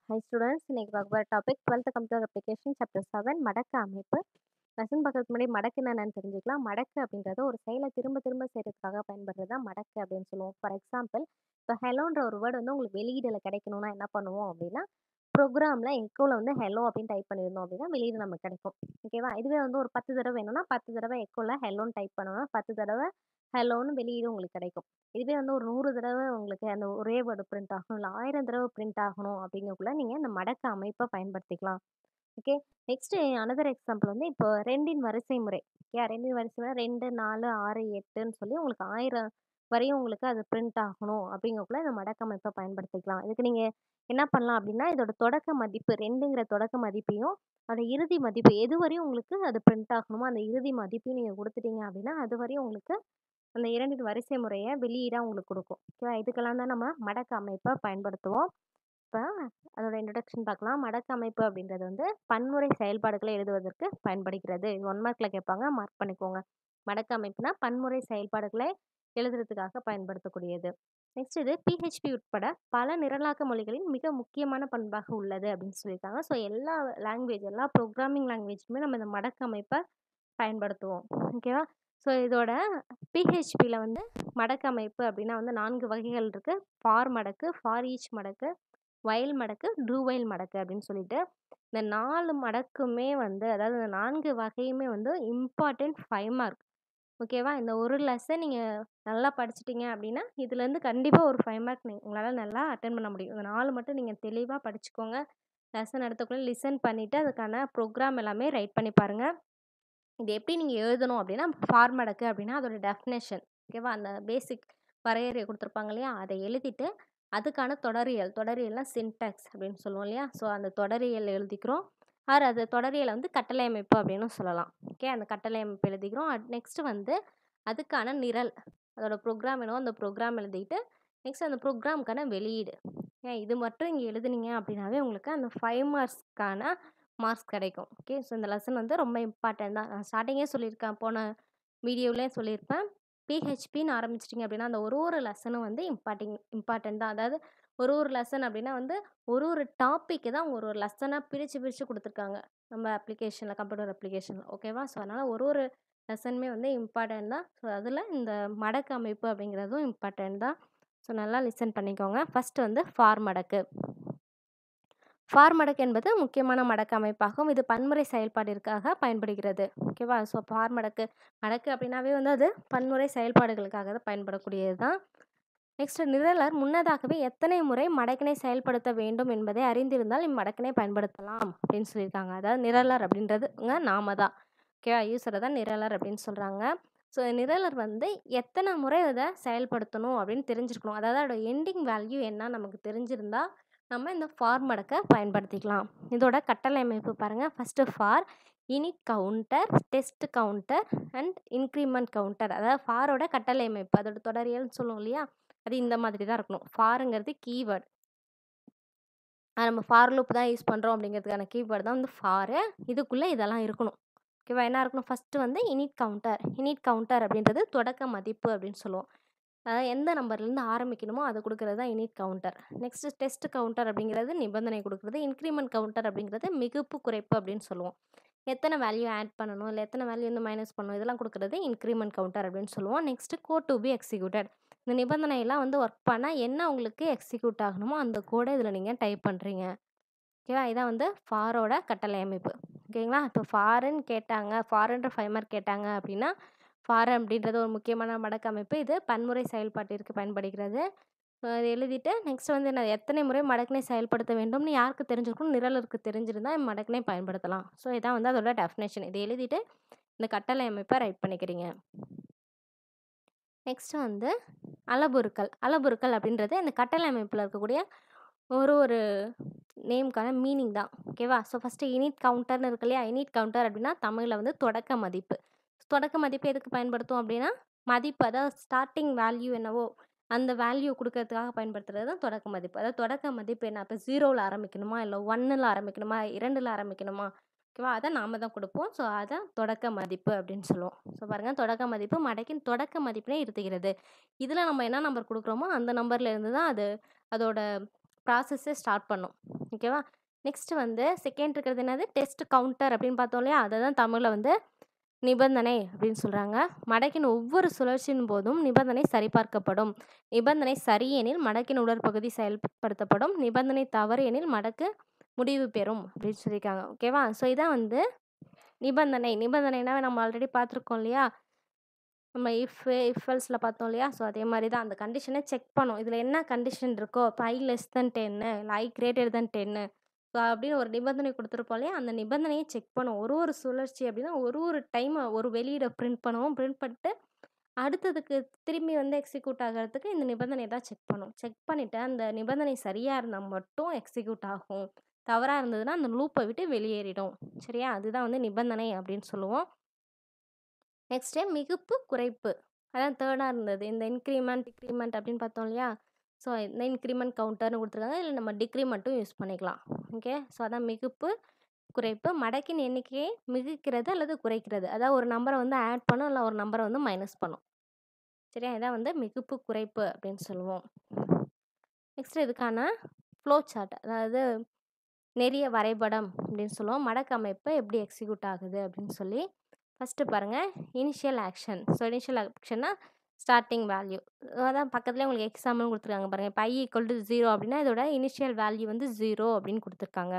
high students இன்னைக்கு பார்க்க போகிற topic twelfth computer application chapter seven மடக்கு அமைப்பு லெசன் பார்க்கறதுக்கு முன்னாடி மடக்கு என்னென்னு தெரிஞ்சுக்கலாம் மடக்கு அப்படின்றது ஒரு செயலை திரும்ப திரும்ப செய்கிறதுக்காக பயன்படுறது தான் மடக்கு அப்படின்னு சொல்லுவோம் ஃபார் எக்ஸாம்பிள் இப்போ ஹெலோன்ற ஒரு வேர்டு வந்து உங்களுக்கு வெளியீடில் கிடைக்கணும்னா என்ன பண்ணுவோம் அப்படின்னா ப்ரோக்ராமில் எக்கோவில் வந்து ஹெலோ அப்படின்னு டைப் பண்ணியிருந்தோம் அப்படின்னா வெளியீடு நமக்கு கிடைக்கும் ஓகேவா இதுவே வந்து ஒரு பத்து தடவை வேணும்னா பத்து தடவை எக்கோவில் ஹெலோன்னு டைப் பண்ணோம்னா பத்து தடவை ஹெலோன்னு வெளியீடு உங்களுக்கு கிடைக்கும் இதுவே வந்து ஒரு நூறு தடவை உங்களுக்கு அந்த ஒரே வேர்டு பிரிண்ட் ஆகணும் இல்லை ஆயிரம் தடவை பிரிண்ட் ஆகணும் அப்படிங்கக்குள்ள நீங்கள் இந்த மடக்கு அமைப்பை பயன்படுத்திக்கலாம் ஓகே நெக்ஸ்ட்டு அனதர் எக்ஸாம்பிள் வந்து இப்போ ரெண்டின் வரிசை முறை ஓகே ரெண்டின் வரிசை முறை ரெண்டு நாலு ஆறு எட்டுன்னு சொல்லி உங்களுக்கு ஆயிரம் வரையும் உங்களுக்கு அது பிரிண்ட் ஆகணும் அப்படிங்கக்குள்ள இந்த மடக்கு அமைப்பை பயன்படுத்திக்கலாம் இதுக்கு நீங்கள் என்ன பண்ணலாம் அப்படின்னா இதோட தொடக்க மதிப்பு ரெண்டுங்கிற தொடக்க மதிப்பையும் அதோட இறுதி மதிப்பு எது வரையும் உங்களுக்கு அது பிரிண்ட் ஆகணுமோ அந்த இறுதி மதிப்பையும் நீங்கள் கொடுத்துட்டீங்க அப்படின்னா அது வரையும் உங்களுக்கு அந்த இரண்டின் வரிசை முறையை வெளியீடாக உங்களுக்கு கொடுக்கும் ஓகேவா இதுக்கெல்லாம் தான் நம்ம மடக்கு அமைப்பை பயன்படுத்துவோம் இப்போ அதோட இன்ட்ரடக்ஷன் பார்க்கலாம் மடக்கு அமைப்பு அப்படின்றது வந்து பன்முறை செயல்பாடுகளை எழுதுவதற்கு பயன்படுகிறது இது ஒன் மார்க்கில் கேட்பாங்க மார்க் பண்ணிக்கோங்க மடக்கு அமைப்புனா பன்முறை செயல்பாடுகளை எழுதுறதுக்காக பயன்படுத்தக்கூடியது நெக்ஸ்ட் இது பிஹெச்பி உட்பட பல நிரலாக்க மொழிகளின் மிக முக்கியமான பண்பாக உள்ளது அப்படின்னு சொல்லியிருக்காங்க ஸோ எல்லா லாங்குவேஜ் எல்லா ப்ரோக்ராமிங் லாங்குவேஜுமே நம்ம இந்த மடக்கு அமைப்பை பயன்படுத்துவோம் ஓகேவா ஸோ இதோட பிஹெச்பியில் வந்து மடக்கு அமைப்பு அப்படின்னா வந்து நான்கு வகைகள் இருக்குது ஃபார் மடக்கு ஃபார் ஈச் மடக்கு வயல் மடக்கு ட்ரூ வயல் மடக்கு அப்படின்னு சொல்லிட்டு இந்த நாலு மடக்குமே வந்து அதாவது இந்த நான்கு வகையுமே வந்து இம்பார்ட்டண்ட் ஃபைவ் மார்க் ஓகேவா இந்த ஒரு லெசன் நீங்கள் நல்லா படிச்சிட்டிங்க அப்படின்னா இதுலேருந்து கண்டிப்பாக ஒரு ஃபைவ் மார்க் உங்களால் நல்லா அட்டன் பண்ண முடியும் இந்த நாலு மட்டும் நீங்கள் தெளிவாக படிச்சுக்கோங்க லெசன் எடுத்துக்குள்ளே லிசன் பண்ணிவிட்டு அதுக்கான ப்ரோக்ராம் எல்லாமே ரைட் பண்ணி பாருங்கள் இது எப்படி நீங்கள் எழுதணும் அப்படின்னா ஃபார் மடக்கு அப்படின்னா அதோட டெஃபினேஷன் ஓகேவா அந்த பேசிக் வரையறை கொடுத்துருப்பாங்க இல்லையா அதை எழுதிட்டு அதுக்கான தொடரியல் தொடரியல்னால் சின்டாக்ஸ் அப்படின்னு சொல்லுவோம் இல்லையா ஸோ அந்த தொடரியல் எழுதிக்கிறோம் ஆர் அது தொடரியலை வந்து கட்டளை அமைப்பு அப்படின்னு சொல்லலாம் ஓகே அந்த கட்டளை அமைப்பு எழுதிக்கிறோம் நெக்ஸ்ட்டு வந்து அதுக்கான நிரல் அதோட ப்ரோக்ராம் வேணும் அந்த ப்ரோக்ராம் எழுதிட்டு நெக்ஸ்ட் அந்த ப்ரோக்ராமுக்கான வெளியீடு ஏன் இது மட்டும் இங்கே எழுதுனீங்க அப்படின்னாவே உங்களுக்கு அந்த ஃபைவ் மார்க்ஸ்க்கான மார்க்ஸ் கிடைக்கும் ஓகே ஸோ இந்த லெசன் வந்து ரொம்ப இம்பார்ட்டன்ட் தான் நான் ஸ்டார்டிங்கே சொல்லியிருக்கேன் போன வீடியோவிலே சொல்லியிருப்பேன் பிஹெச்பின்னு ஆரம்பிச்சிட்டிங்க அப்படின்னா அந்த ஒரு ஒரு லெசனும் வந்து இம்பார்ட்டிங் இம்பார்ட்டன்ட் தான் அதாவது ஒரு ஒரு லெசன் அப்படின்னா வந்து ஒரு ஒரு டாப்பிக்கு தான் ஒரு ஒரு லெசனாக பிரித்து பிரித்து கொடுத்துருக்காங்க நம்ம அப்ளிகேஷனில் கம்ப்யூட்டர் அப்ளிகேஷனில் ஓகேவா ஸோ அதனால் ஒரு ஒரு லெசனுமே வந்து இம்பார்ட்டன்ட் தான் ஸோ அதில் இந்த மடக்கு அமைப்பு அப்படிங்கிறதும் இம்பார்ட்டன்ட் தான் ஸோ நல்லா லிசன் பண்ணிக்கோங்க ஃபஸ்ட்டு வந்து ஃபார் மடக்கு ஃபார் மடக்கு என்பது முக்கியமான மடக்கு அமைப்பாகும் இது பன்முறை செயல்பாடிற்காக பயன்படுகிறது ஓகேவா ஸோ ஃபார் மடக்கு மடக்கு அப்படின்னாவே வந்து அது பன்முறை செயல்பாடுகளுக்காக பயன்படக்கூடியது தான் நெக்ஸ்ட் நிரலர் முன்னதாகவே எத்தனை முறை மடக்கினை செயல்படுத்த வேண்டும் என்பதை அறிந்திருந்தால் இம்மடக்கினை பயன்படுத்தலாம் அப்படின்னு சொல்லியிருக்காங்க அதாவது நிரலர் அப்படின்றதுங்க நாம தான் ஓகேவா யூஸரை தான் நிரலர் அப்படின்னு சொல்கிறாங்க ஸோ நிரலர் வந்து எத்தனை முறை அதை செயல்படுத்தணும் அப்படின்னு தெரிஞ்சிருக்கணும் அதாவது அதோட எண்டிங் வேல்யூ என்ன நமக்கு தெரிஞ்சிருந்தா நம்ம இந்த ஃபார் மடக்கை பயன்படுத்திக்கலாம் இதோட கட்டளை அமைப்பு பாருங்கள் first for init counter test counter and increment counter அதாவது ஃபாரோட கட்டளை அமைப்பு அதோட தொடரியல்னு சொல்லுவோம் இல்லையா அது இந்த மாதிரி தான் இருக்கணும் ஃபாருங்கிறது கீவேர்டு அது நம்ம ஃபார் லூப் தான் யூஸ் பண்ணுறோம் அப்படிங்கிறதுக்கான கீவேர்டு தான் வந்து ஃபாரு இதுக்குள்ளே இதெல்லாம் இருக்கணும் ஓகேவா என்ன இருக்கணும் ஃபஸ்ட்டு வந்து இனிட் கவுண்டர் இனிட் கவுண்டர் அப்படின்றது தொடக்க மதிப்பு அப்படின்னு சொல்லுவோம் அதாவது எந்த நம்பர்லேருந்து ஆரம்பிக்கணுமோ அதை கொடுக்குறது தான் init counter next test counter அப்படிங்கிறது நிபந்தனை கொடுக்குறது இன்க்ரிமெண்ட் கவுண்டர் அப்படிங்கிறது மிகுப்பு குறைப்பு அப்படின்னு சொல்லுவோம் எத்தனை வேல்யூ ஆட் பண்ணணும் இல்லை எத்தனை வேல்யூ வந்து மைனஸ் பண்ணணும் இதெல்லாம் கொடுக்குறது இன்க்ரிமெண்ட் கவுண்டர் அப்படின்னு சொல்லுவோம் next code to be executed இந்த நிபந்தனையெல்லாம் வந்து ஒர்க் பண்ணால் என்ன உங்களுக்கு எக்ஸிக்யூட் ஆகணுமோ அந்த கோடை இதில் நீங்கள் டைப் பண்ணுறீங்க ஓகேவா இதான் வந்து ஃபாரோட கட்டளை அமைப்பு ஓகேங்களா இப்போ ஃபாருன்னு கேட்டாங்க ஃபாருன்ற ஃபைவ் மார்க் கேட்டாங்க அப்படின்னா ஃபார் அப்படின்றது ஒரு முக்கியமான மடக்கு அமைப்பு இது பன்முறை செயல்பாட்டிற்கு பயன்படுகிறது இது எழுதிட்டு நெக்ஸ்ட் வந்து நான் எத்தனை முறை மடக்கினை செயல்படுத்த வேண்டும்னு யாருக்கு தெரிஞ்சிருக்கணும் நிரலருக்கு தெரிஞ்சிருந்தால் மடக்கினை பயன்படுத்தலாம் ஸோ இதான் வந்து அதோட டெஃபினேஷன் இதை எழுதிட்டு இந்த கட்டளை அமைப்பை ரைட் பண்ணிக்கிறீங்க நெக்ஸ்ட்டு வந்து அளபுருக்கள் அளபுருக்கள் அப்படின்றது இந்த கட்டளை அமைப்பில் இருக்கக்கூடிய ஒரு ஒரு நேம்க்கான மீனிங் தான் ஓகேவா ஸோ ஃபஸ்ட்டு இனிட் கவுண்டர்னு இருக்கு இல்லையா இனிட் கவுண்டர் அப்படின்னா தமிழில் வந்து தொடக்க மதிப்பு தொடக்க மதிப்பு எதுக்கு பயன்படுத்தும் அப்படின்னா மதிப்பு அதாவது ஸ்டார்டிங் வேல்யூ என்னவோ அந்த வேல்யூ கொடுக்கறதுக்காக பயன்படுத்துறது தான் தொடக்க மதிப்பு அதாவது தொடக்க மதிப்பு என்ன இப்போ ஜீரோவில் ஆரம்பிக்கணுமா இல்லை ஒன்னில் ஆரம்பிக்கணுமா இரண்டில் ஆரம்பிக்கணுமா ஓகேவா அதை நாம தான் கொடுப்போம் ஸோ அதான் தொடக்க மதிப்பு அப்படின்னு சொல்லுவோம் ஸோ பாருங்கள் தொடக்க மதிப்பு மடக்கின் தொடக்க மதிப்பினை இருத்துகிறது இதில் நம்ம என்ன நம்பர் கொடுக்குறோமோ அந்த நம்பர்லேருந்து தான் அது அதோட ப்ராசஸ்ஸே ஸ்டார்ட் பண்ணும் ஓகேவா நெக்ஸ்ட் வந்து செகண்ட் இருக்கிறது என்னது டெஸ்ட் கவுண்டர் அப்படின்னு பார்த்தோம் இல்லையா அதை தான் தமிழில் வந்து நிபந்தனை அப்படின்னு சொல்கிறாங்க மடக்கின் ஒவ்வொரு சுழற்சியின் போதும் நிபந்தனை சரிபார்க்கப்படும் நிபந்தனை சரி எனில் மடக்கின் உடற்பகுதி செயல்படுத்தப்படும் நிபந்தனை தவறு எனில் மடக்கு முடிவு பெறும் அப்படின்னு சொல்லியிருக்காங்க ஓகேவா ஸோ இதான் வந்து நிபந்தனை நிபந்தனைனா நம்ம ஆல்ரெடி பார்த்துருக்கோம் இல்லையா நம்ம இஃப் இஃபல்ஸில் பார்த்தோம் இல்லையா ஸோ அதே மாதிரி தான் அந்த கண்டிஷனை செக் பண்ணோம் இதில் என்ன கண்டிஷன் இருக்கோ இப்போ ஐ லெஸ் தென் டென்னு இல்லை ஐ கிரேட்டர் தென் டென்னு ஸோ அப்படின்னு ஒரு நிபந்தனை கொடுத்துருப்போம் இல்லையா அந்த நிபந்தனையை செக் பண்ணும் ஒரு ஒரு சுழற்சி அப்படின்னா ஒரு ஒரு டைம் ஒரு வெளியீடை பிரிண்ட் பண்ணுவோம் பிரிண்ட் பண்ணிட்டு அடுத்ததுக்கு திரும்பி வந்து எக்ஸிக்யூட் ஆகிறதுக்கு இந்த நிபந்தனை தான் செக் பண்ணும் செக் பண்ணிவிட்டு அந்த நிபந்தனை சரியாக இருந்தால் மட்டும் எக்ஸிக்யூட் ஆகும் தவறாக இருந்ததுன்னா அந்த லூப்பை விட்டு வெளியேறிடும் சரியா அதுதான் வந்து நிபந்தனை அப்படின்னு சொல்லுவோம் நெக்ஸ்ட்டு மிகுப்பு குறைப்பு அதான் தேர்டாக இருந்தது இந்த இன்க்ரிமெண்ட் டிக்ரிமெண்ட் அப்படின்னு பார்த்தோம் இல்லையா ஸோ இந்த இன்க்ரிமெண்ட் கவுண்டர்னு கொடுத்துருக்காங்க இல்லை நம்ம டிக்ரிமெண்ட்டும் யூஸ் பண்ணிக்கலாம் ஓகே ஸோ அதான் மிகுப்பு குறைப்பு மடக்கின் எண்ணிக்கையை மிகுக்கிறது அல்லது குறைக்கிறது அதாவது ஒரு நம்பரை வந்து ஆட் பண்ணும் இல்லை ஒரு நம்பரை வந்து மைனஸ் பண்ணும் சரியா இதான் வந்து மிகுப்பு குறைப்பு அப்படின்னு சொல்லுவோம் நெக்ஸ்ட் இதுக்கான ஃப்ளோ சார்ட் அதாவது நெறிய வரைபடம் அப்படின்னு சொல்லுவோம் மடக்கு அமைப்பு எப்படி எக்ஸிக்யூட் ஆகுது அப்படின்னு சொல்லி ஃபஸ்ட்டு பாருங்கள் இனிஷியல் ஆக்ஷன் ஸோ இனிஷியல் ஆக்ஷன்னா ஸ்டார்டிங் வேல்யூ அதான் பக்கத்துலேயே உங்களுக்கு எக்ஸாம்பிள் கொடுத்துருக்காங்க பாருங்கள் இப்போ ஐ ஈக்குவல் டு ஜீரோ அப்படின்னா இதோட இனிஷியல் வேல்யூ வந்து ஜீரோ அப்படின்னு கொடுத்துருக்காங்க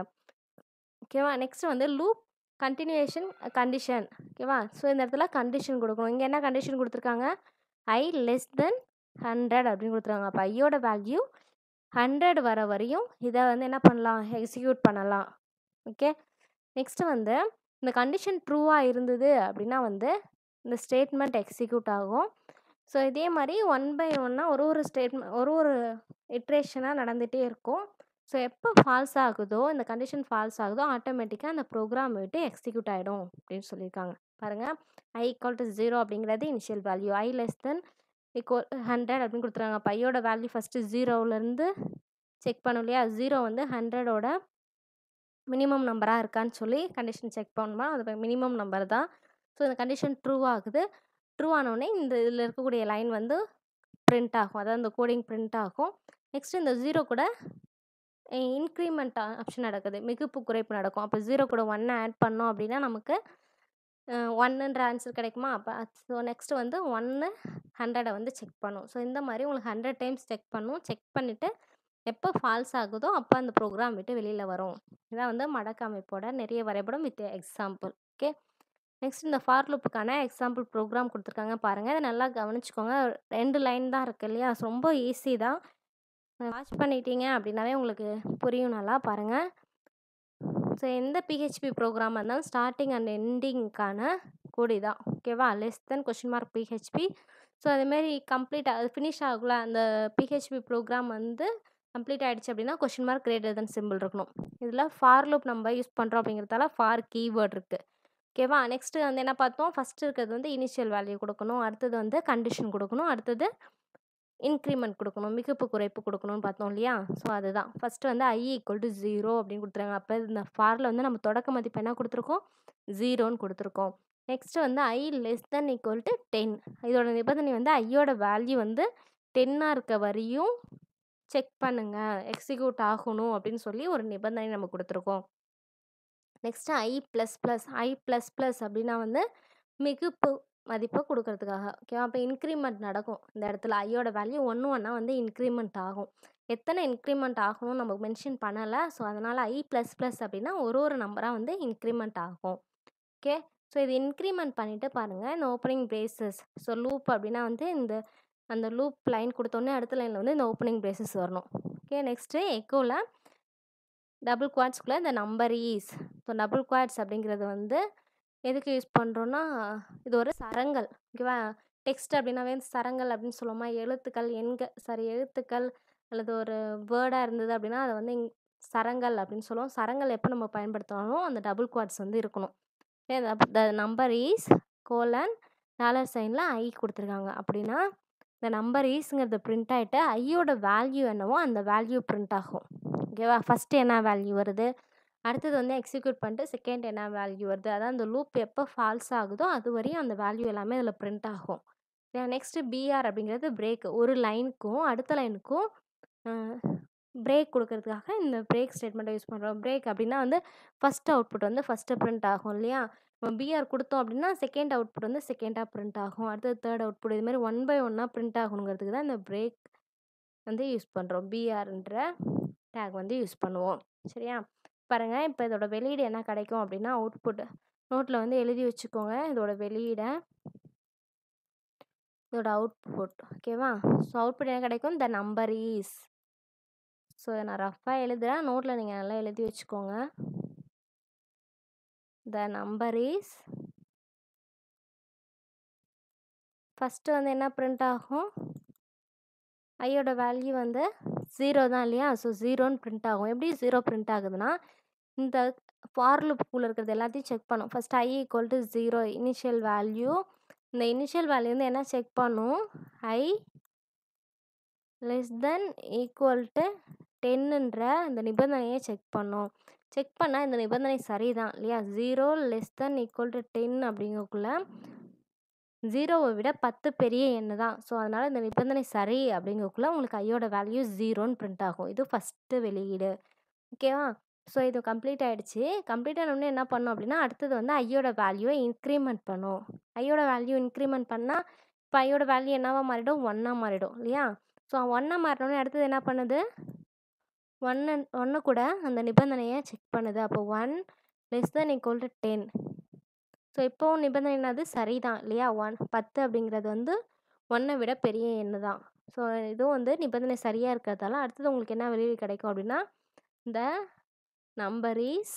ஓகேவா நெக்ஸ்ட் வந்து லூப் கண்டினியூஷன் கண்டிஷன் ஓகேவா ஸோ இந்த இடத்துல கண்டிஷன் கொடுக்கணும் இங்கே என்ன கண்டிஷன் கொடுத்துருக்காங்க ஐ லெஸ் தென் ஹண்ட்ரட் அப்படின்னு கொடுத்துருக்காங்க அப்போ ஐயோட வேல்யூ ஹண்ட்ரட் வர வரையும் இதை வந்து என்ன பண்ணலாம் எக்ஸிக்யூட் பண்ணலாம் ஓகே நெக்ஸ்ட்டு வந்து இந்த கண்டிஷன் ட்ரூவாக இருந்தது அப்படின்னா வந்து இந்த ஸ்டேட்மெண்ட் எக்ஸிக்யூட் ஆகும் ஸோ இதே மாதிரி ஒன் பை ஒன்னாக ஒரு ஒரு ஸ்டேட்மெண்ட் ஒரு ஒரு இட்ரேஷனாக நடந்துகிட்டே இருக்கும் ஸோ எப்போ ஃபால்ஸ் ஆகுதோ இந்த கண்டிஷன் ஃபால்ஸ் ஆகுதோ ஆட்டோமேட்டிக்காக அந்த ப்ரோக்ராம் விட்டு எக்ஸிக்யூட் ஆகிடும் அப்படின்னு சொல்லியிருக்காங்க பாருங்கள் ஐ ஈக்குவல் டு ஜீரோ அப்படிங்கிறது initial value I less than equal hundred அப்படின்னு கொடுத்துருக்காங்க அப்போ ஐயோட வேல்யூ ஃபஸ்ட்டு ஜீரோவிலேருந்து செக் பண்ணும் இல்லையா ஜீரோ வந்து ஹண்ட்ரடோட மினிமம் நம்பராக இருக்கான்னு சொல்லி கண்டிஷன் செக் பண்ணோம்னா அது மினிமம் நம்பர் தான் ஸோ இந்த கண்டிஷன் ட்ரூ ஆகுது ட்ரூ ஆனோடனே இந்த இதில் இருக்கக்கூடிய லைன் வந்து பிரிண்ட் ஆகும் அதாவது இந்த கோடிங் பிரிண்ட் ஆகும் நெக்ஸ்ட் இந்த ஜீரோ கூட இன்க்ரிமெண்ட் ஆப்ஷன் நடக்குது மிகுப்பு குறைப்பு நடக்கும் அப்போ ஜீரோ கூட ஒன்னை ஆட் பண்ணோம் அப்படின்னா நமக்கு ஒன்னுன்ற ஆன்சர் கிடைக்குமா அப்போ ஸோ நெக்ஸ்ட் வந்து ஒன்று ஹண்ட்ரடை வந்து செக் பண்ணும் ஸோ இந்த மாதிரி உங்களுக்கு ஹண்ட்ரட் டைம்ஸ் செக் பண்ணும் செக் பண்ணிவிட்டு எப்போ ஃபால்ஸ் ஆகுதோ அப்போ அந்த ப்ரோக்ராம் விட்டு வெளியில் வரும் இதான் வந்து மடக்கு அமைப்போட நிறைய வரைபடம் வித் எக்ஸாம்பிள் ஓகே நெக்ஸ்ட் இந்த ஃபார் லூப்புக்கான எக்ஸாம்பிள் ப்ரோக்ராம் கொடுத்துருக்காங்க பாருங்கள் இதை நல்லா கவனிச்சுக்கோங்க ரெண்டு லைன் தான் இருக்குது இல்லையா ரொம்ப ஈஸி தான் வாட்ச் பண்ணிட்டீங்க அப்படின்னாவே உங்களுக்கு புரியும் நல்லா பாருங்கள் ஸோ எந்த பிஹெச்பி ப்ரோக்ராமாக இருந்தாலும் ஸ்டார்டிங் அண்ட் எண்டிங்க்கான கூடி தான் ஓகேவா less than question mark PHP so அதேமாரி கம்ப்ளீட் அது ஃபினிஷ் ஆகல அந்த பிஹெச்பி ப்ரோக்ராம் வந்து கம்ப்ளீட் ஆகிடுச்சு அப்படின்னா question mark greater than symbol இருக்கணும் இதில் ஃபார் லூப் நம்ம யூஸ் பண்ணுறோம் அப்படிங்கிறதால ஃபார் கீவேர்ட் இருக்குது ஓகேவா நெக்ஸ்ட்டு வந்து என்ன பார்த்தோம் ஃபஸ்ட்டு இருக்கிறது வந்து இனிஷியல் வேல்யூ கொடுக்கணும் அடுத்தது வந்து கண்டிஷன் கொடுக்கணும் அடுத்தது இன்க்ரிமெண்ட் கொடுக்கணும் மிகுப்பு குறைப்பு கொடுக்கணும்னு பார்த்தோம் இல்லையா ஸோ அதுதான் ஃபஸ்ட்டு வந்து ஐ ஈக்குவல் டு ஜீரோ அப்படின்னு கொடுத்துருங்க அப்போ இந்த ஃபாரில் வந்து நம்ம தொடக்க மதிப்பு என்ன கொடுத்துருக்கோம் ஜீரோன்னு கொடுத்துருக்கோம் நெக்ஸ்ட்டு வந்து I less than equal to ten இதோட நிபந்தனை வந்து ஐயோட வேல்யூ வந்து டென்னாக இருக்க வரையும் செக் பண்ணுங்கள் எக்ஸிக்யூட் ஆகணும் அப்படின்னு சொல்லி ஒரு நிபந்தனை நம்ம கொடுத்துருக்கோம் next I plus plus I plus plus அப்படின்னா வந்து மிகுப்பு மதிப்பை கொடுக்கறதுக்காக ஓகேவா அப்போ இன்க்ரிமெண்ட் நடக்கும் இந்த இடத்துல ஐயோட வேல்யூ ஒன்று ஒன்றா வந்து இன்க்ரிமெண்ட் ஆகும் எத்தனை இன்க்ரிமெண்ட் ஆகணும்னு நம்ம மென்ஷன் பண்ணலை ஸோ அதனால் ஐ ப்ளஸ் ப்ளஸ் அப்படின்னா ஒரு ஒரு நம்பராக வந்து இன்க்ரிமெண்ட் ஆகும் ஓகே ஸோ இது இன்க்ரிமெண்ட் பண்ணிவிட்டு பாருங்கள் இந்த ஓப்பனிங் பிரேசஸ் ஸோ லூப் அப்படின்னா வந்து இந்த அந்த லூப் லைன் கொடுத்தோன்னே அடுத்த லைனில் வந்து இந்த ஓப்பனிங் பிரேசஸ் வரணும் ஓகே நெக்ஸ்ட்டு எக்கோவில் டபுள் குவாட்ஸ்குள்ளே இந்த number is so double quotes அப்படிங்கிறது வந்து எதுக்கு யூஸ் பண்ணுறோன்னா இது ஒரு சரங்கள் ஓகேவா டெக்ஸ்ட் அப்படின்னாவே சரங்கள் அப்படின்னு சொல்லுவோமா எழுத்துக்கள் எண்கள் சாரி எழுத்துக்கள் அல்லது ஒரு வேர்டாக இருந்தது அப்படின்னா அதை வந்து இங் சரங்கள் அப்படின்னு சொல்லுவோம் சரங்கள் எப்போ நம்ம பயன்படுத்தினாலும் அந்த டபுள் குவாட்ஸ் வந்து இருக்கணும் the number is colon dollar சைனில் ஐ கொடுத்துருக்காங்க அப்படின்னா இந்த நம்பர் ஈஸுங்கிறது பிரிண்ட் ஆகிட்டு ஐயோட வேல்யூ என்னவோ அந்த வேல்யூ பிரிண்ட் ஆகும் ஓகேவா ஃபஸ்ட்டு என்ன வேல்யூ வருது அடுத்தது வந்து எக்ஸிக்யூட் பண்ணிட்டு செகண்ட் என்ன வேல்யூ வருது அதான் அந்த லூப் எப்போ ஃபால்ஸ் ஆகுதோ அது வரையும் அந்த வேல்யூ எல்லாமே அதில் பிரிண்ட் ஆகும் நெக்ஸ்ட்டு பிஆர் அப்படிங்கிறது பிரேக் ஒரு லைனுக்கும் அடுத்த லைனுக்கும் பிரேக் கொடுக்கறதுக்காக இந்த பிரேக் ஸ்டேட்மெண்ட்டை யூஸ் பண்ணுறோம் பிரேக் அப்படின்னா வந்து ஃபஸ்ட் அவுட்புட் வந்து ஃபஸ்ட்டு பிரிண்ட் ஆகும் இல்லையா இப்போ பிஆர் கொடுத்தோம் அப்படின்னா செகண்ட் அவுட்புட் வந்து செகண்டாக பிரிண்ட் ஆகும் அடுத்தது தேர்ட் அவுட்புட் இது மாதிரி ஒன் பை ஒன்னாக பிரிண்ட் ஆகணுங்கிறதுக்கு தான் இந்த பிரேக் வந்து யூஸ் பண்ணுறோம் பிஆர்ன்ற டேக் வந்து யூஸ் பண்ணுவோம் சரியா பாருங்கள் இப்போ இதோட வெளியீடு என்ன கிடைக்கும் அப்படின்னா அவுட்புட் நோட்டில் வந்து எழுதி வச்சுக்கோங்க இதோட வெளியீடை இதோட அவுட்புட் ஓகேவா ஸோ அவுட்புட் என்ன கிடைக்கும் த நம்பர் ஈஸ் ஸோ நான் ரஃபாக எழுதுகிறேன் நோட்டில் நீங்கள் நல்லா எழுதி வச்சுக்கோங்க த நம்பர் இஸ் ஃபஸ்ட்டு வந்து என்ன பிரிண்ட் ஆகும் ஐயோட வேல்யூ வந்து ஜீரோ தான் இல்லையா ஸோ ஜீரோன்னு பிரிண்ட் ஆகும் எப்படி ஜீரோ பிரிண்ட் ஆகுதுன்னா இந்த ஃபார் லுப்புக்குள்ளே இருக்கிறது எல்லாத்தையும் செக் பண்ணும் first I equal to zero initial value இந்த இனிஷியல் வேல்யூ வந்து என்ன செக் பண்ணும் I less than equal to டென்னுன்ற இந்த நிபந்தனையை செக் பண்ணும் செக் பண்ணால் இந்த நிபந்தனை சரிதான் இல்லையா zero less than equal to ten அப்படிங்கக்குள்ள ஜீரோவை விட பத்து பெரிய எண்ணு தான் ஸோ அதனால் இந்த நிபந்தனை சரி அப்படிங்கக்குள்ள உங்களுக்கு ஐயோட வேல்யூ ஜீரோன்னு பிரிண்ட் ஆகும் இது ஃபஸ்ட்டு வெளியீடு ஓகேவா ஸோ இது கம்ப்ளீட் ஆகிடுச்சு கம்ப்ளீட் ஆனோடனே என்ன பண்ணும் அப்படின்னா அடுத்தது வந்து ஐயோட வேல்யூவை இன்க்ரிமெண்ட் பண்ணும் ஐயோட வேல்யூ இன்க்ரிமெண்ட் பண்ணால் இப்போ ஐயோட வேல்யூ என்னவா மாறிடும் ஒன்னாக மாறிடும் இல்லையா ஸோ ஒன்னாக மாறினோடனே அடுத்தது என்ன பண்ணுது ஒன்று ஒன்று கூட அந்த நிபந்தனையை செக் பண்ணுது அப்போ one less than equal to ten so இப்போவும் நிபந்தனை என்னது சரிதான் இல்லையா ஒன் பத்து அப்படிங்கிறது வந்து ஒன்றை விட பெரிய எண்ணு தான் ஸோ இதுவும் வந்து நிபந்தனை சரியாக இருக்கிறதால அடுத்தது உங்களுக்கு என்ன வெளியீடு கிடைக்கும் அப்படின்னா இந்த நம்பர் இஸ்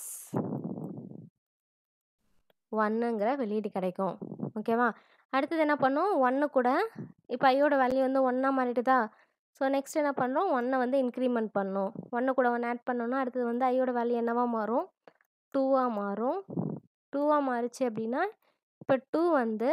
ஒன்னுங்கிற வெளியீடு கிடைக்கும் ஓகேவா அடுத்தது என்ன பண்ணும் ஒன்று கூட இப்போ ஐயோட வேல்யூ வந்து ஒன்றா மாறிடுதா ஸோ நெக்ஸ்ட் என்ன பண்ணுறோம் ஒன்றை வந்து இன்க்ரிமெண்ட் பண்ணோம் ஒன்று கூட ஒன்று ஆட் பண்ணோன்னா அடுத்தது வந்து ஐயோட வேல்யூ என்னவா மாறும் டூவாக மாறும் டூவாக மாறுச்சு அப்படின்னா இப்போ டூ வந்து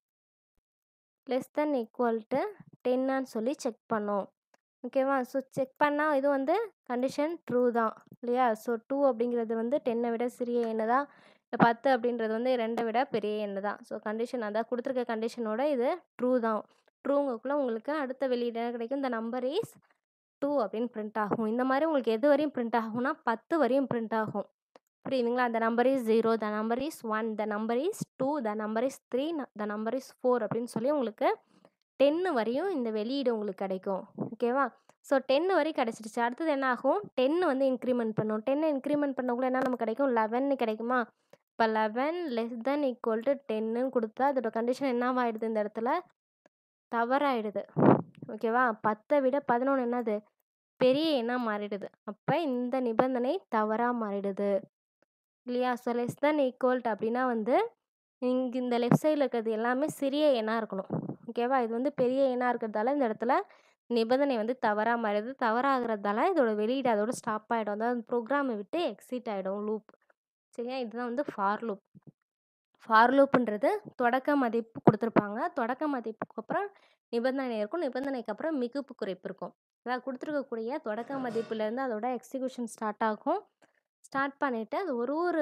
லெஸ் தென் ஈக்குவல் டு டென்னான்னு சொல்லி செக் பண்ணோம் ஓகேவா ஸோ செக் பண்ணால் இது வந்து கண்டிஷன் ட்ரூ தான் இல்லையா ஸோ டூ அப்படிங்கிறது வந்து டென்னை விட சிறிய எண்ணு தான் பத்து அப்படின்றது வந்து ரெண்டை விட பெரிய எண்ணு தான் ஸோ கண்டிஷன் அதான் கொடுத்துருக்க கண்டிஷனோட இது ட்ரூ தான் ட்ரூங்கக்குள்ளே உங்களுக்கு அடுத்த வெளியீடு என்ன கிடைக்கும் இந்த நம்பர் இஸ் டூ அப்படின்னு பிரிண்ட் ஆகும் இந்த மாதிரி உங்களுக்கு எது வரையும் பிரிண்ட் ஆகும்னா பத்து வரையும் பிரிண்ட் ஆகும் புரியுதுங்களா the number is zero the number is one the number is two the number is three the number is four அப்படின்னு சொல்லி உங்களுக்கு டென்னு வரையும் இந்த வெளியீடு உங்களுக்கு கிடைக்கும் ஓகேவா ஸோ டென்னு வரையும் கிடச்சிருச்சு அடுத்தது என்ன ஆகும் டென்னு வந்து இன்க்ரிமெண்ட் பண்ணும் டென்னை இன்க்ரிமெண்ட் பண்ணக்குள்ள என்ன நமக்கு கிடைக்கும் லெவன்னு கிடைக்குமா இப்போ eleven less than equal to டென்னுன்னு கொடுத்தா அதோட கண்டிஷன் என்னவாயிடுது இந்த இடத்துல தவறாயிடுது ஓகேவா பத்தை விட பதினொன்று என்னது பெரிய எண்ணாக மாறிடுது அப்போ இந்த நிபந்தனை தவறாக மாறிடுது இல்லையா ஸோ லெஸ் தென் ஈக்குவல்ட் அப்படின்னா வந்து இங்கே இந்த லெஃப்ட் சைடில் இருக்கிறது எல்லாமே சிறிய எண்ணாக இருக்கணும் ஓகேவா இது வந்து பெரிய எண்ணாக இருக்கிறதால இந்த இடத்துல நிபந்தனை வந்து தவறாக மாறிடுது தவறாகிறதால இதோட வெளியீடு அதோட ஸ்டாப் ஆகிடும் அதாவது ப்ரோக்ராமை விட்டு எக்ஸிட் ஆகிடும் லூப் சரியா இதுதான் வந்து ஃபார் லூப் ஃபார் லூப்புன்றது தொடக்க மதிப்பு கொடுத்துருப்பாங்க தொடக்க மதிப்புக்கு அப்புறம் நிபந்தனை இருக்கும் நிபந்தனைக்கு அப்புறம் மிகுப்பு குறைப்பு இருக்கும் அதாவது கொடுத்துருக்கக்கூடிய தொடக்க மதிப்புலேருந்து அதோட எக்ஸிக்யூஷன் ஸ்டார்ட் ஆகும் ஸ்டார்ட் பண்ணிவிட்டு அது ஒரு ஒரு